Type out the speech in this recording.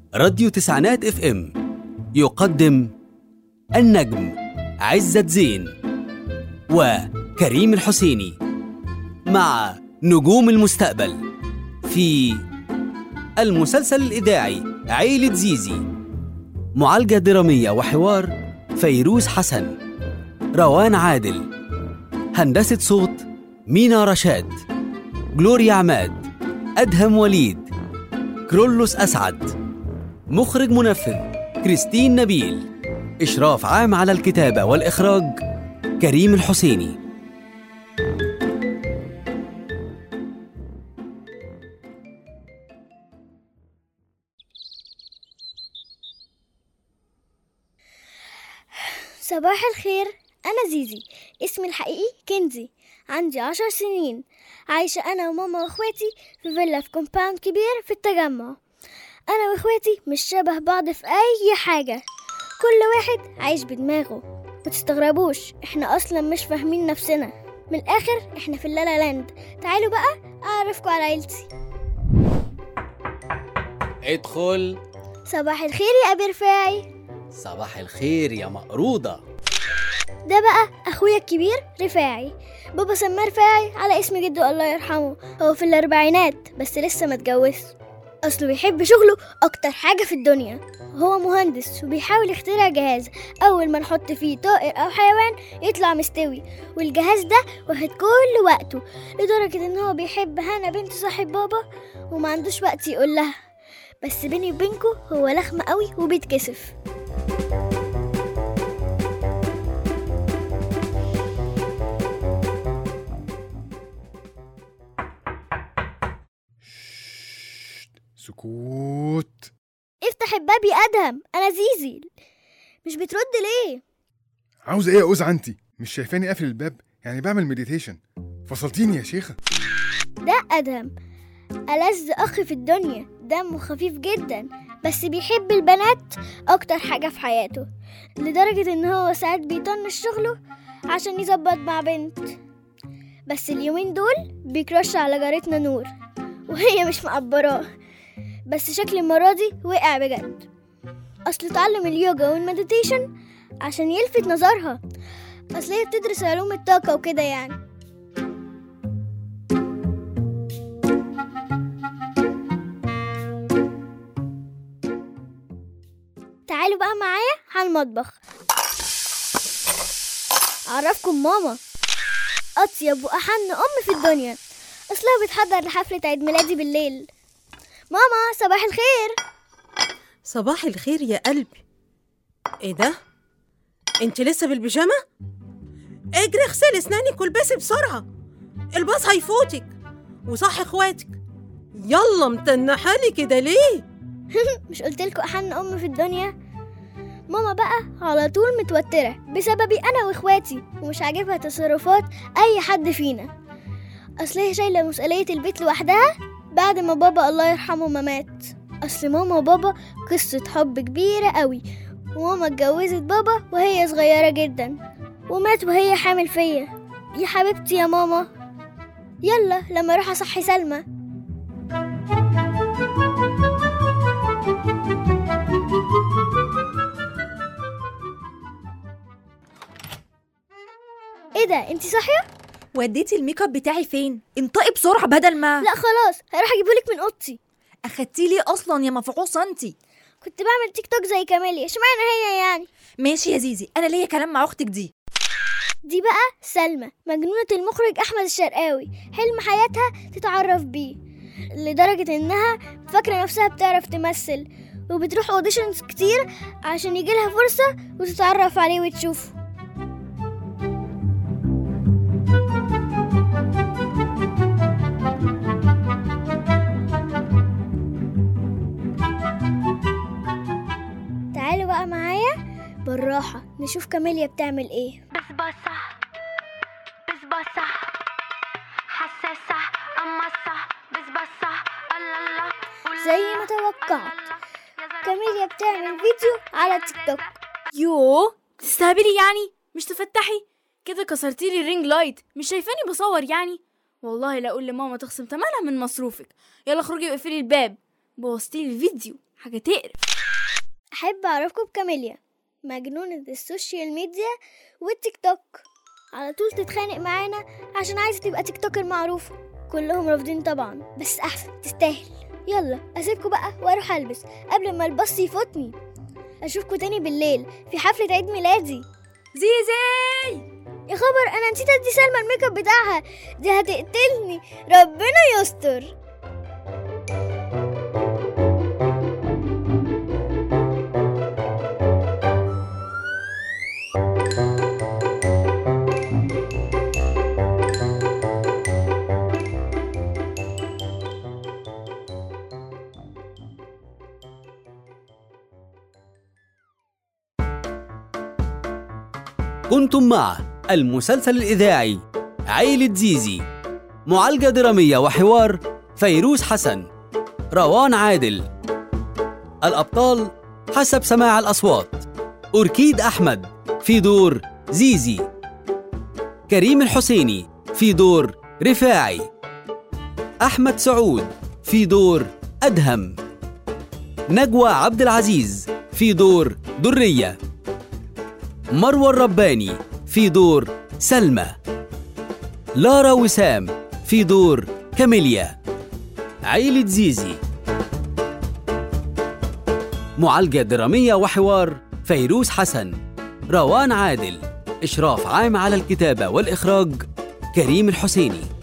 راديو تسعينات اف ام يقدم النجم عزت زين وكريم الحسيني مع نجوم المستقبل في المسلسل الإذاعي عيلة زيزي معالجة درامية وحوار فيروز حسن روان عادل هندسة صوت مينا رشاد جلوريا عماد أدهم وليد كرولوس أسعد مخرج منفذ كريستين نبيل إشراف عام على الكتابة والإخراج كريم الحسيني صباح الخير أنا زيزي اسمي الحقيقي كنزي عندي عشر سنين عايشة أنا وماما وإخواتي في فيلا في كومباوند كبير في التجمع أنا وإخواتي مش شبه بعض في أي حاجة كل واحد عايش بدماغه متستغربوش احنا أصلا مش فاهمين نفسنا من الآخر احنا في اللالا لاند تعالوا بقى أعرفكم على عيلتي ادخل صباح الخير يا أبي رفاعي صباح الخير يا مقروضة ده بقى اخويا الكبير رفاعي بابا سماه رفاعي على اسم جده الله يرحمه هو في الاربعينات بس لسه ما اتجوزش اصله بيحب شغله اكتر حاجه في الدنيا هو مهندس وبيحاول يخترع جهاز اول ما نحط فيه طائر او حيوان يطلع مستوي والجهاز ده واخد كل وقته لدرجه ان هو بيحب هنا بنت صاحب بابا وما عندوش وقت يقول لها بس بيني وبينكو هو لخمه قوي وبيتكسف سكوت افتح الباب يا ادهم انا زيزي مش بترد ليه عاوزه ايه يا اوزع انت مش شايفاني قافل الباب يعني بعمل مديتيشن فصلتيني يا شيخه ده ادهم ألذ اخ في الدنيا دمه خفيف جدا بس بيحب البنات اكتر حاجه في حياته لدرجه ان هو ساعات بيطنش شغله عشان يظبط مع بنت بس اليومين دول بيكرش على جارتنا نور وهي مش مقبراه بس شكل المرة دي وقع بجد أصل اتعلم اليوجا والمديتيشن عشان يلفت نظرها أصل هي بتدرس علوم الطاقة وكده يعني تعالوا بقى معايا على المطبخ أعرفكم ماما أطيب وأحن أم في الدنيا أصلها بتحضر لحفلة عيد ميلادي بالليل ماما صباح الخير صباح الخير يا قلبي ايه ده انت لسه بالبيجامه اجري اغسلي اسنانك والبسي بسرعه الباص هيفوتك وصح اخواتك يلا متنحالي كده ليه مش قلتلكوا أحن أم في الدنيا ماما بقى على طول متوترة بسببي أنا وإخواتي ومش عاجبها تصرفات أي حد فينا أصل هي شايلة مسؤولية البيت لوحدها بعد ما بابا الله يرحمه ما مات أصل ماما وبابا قصة حب كبيرة قوي وماما اتجوزت بابا وهي صغيرة جدا ومات وهي حامل فيا يا حبيبتي يا ماما يلا لما اروح اصحي سلمى ايه ده انتي صاحيه وديتي الميك اب بتاعي فين انطقي بسرعه بدل ما لا خلاص هروح اجيبهولك من اوضتي اخدتيه ليه اصلا يا مفعوصه انتي كنت بعمل تيك توك زي كاميليا اشمعنى هي يعني ماشي يا زيزي انا ليا كلام مع اختك دي دي بقى سلمى مجنونة المخرج أحمد الشرقاوي حلم حياتها تتعرف بيه لدرجة إنها فاكرة نفسها بتعرف تمثل وبتروح اوديشنز كتير عشان يجيلها فرصة وتتعرف عليه وتشوفه تعالوا بقى معايا بالراحة نشوف كاميليا بتعمل ايه بسبوسة بسبوسة حساسة قمصة بسبوسة الله زي ما توقعت كاميليا بتعمل فيديو على تيك توك يوه تستهبلي يعني مش تفتحي كده كسرتي لي الرينج لايت مش شايفاني بصور يعني والله لا اقول لماما تخصم تمنها من مصروفك يلا اخرجي واقفلي الباب بوظتي لي الفيديو حاجة تقرف أحب أعرفكم بكاميليا مجنونة السوشيال ميديا والتيك توك على طول تتخانق معانا عشان عايزة تبقى تيك توكر معروفة كلهم رافضين طبعا بس أحسن تستاهل يلا أسيبكم بقى وأروح ألبس قبل ما الباص يفوتني أشوفكم تاني بالليل في حفلة عيد ميلادي زيزي يا خبر أنا نسيت أدي سلمى الميك اب بتاعها دي هتقتلني ربنا يستر كنتم مع المسلسل الإذاعي عيلة زيزي معالجة درامية وحوار فيروز حسن روان عادل الأبطال حسب سماع الأصوات أوركيد أحمد في دور زيزي كريم الحسيني في دور رفاعي أحمد سعود في دور أدهم نجوى عبد العزيز في دور درية مروى الرباني في دور سلمى لارا وسام في دور كاميليا عيلة زيزي معالجة درامية وحوار فيروز حسن روان عادل إشراف عام على الكتابة والإخراج كريم الحسيني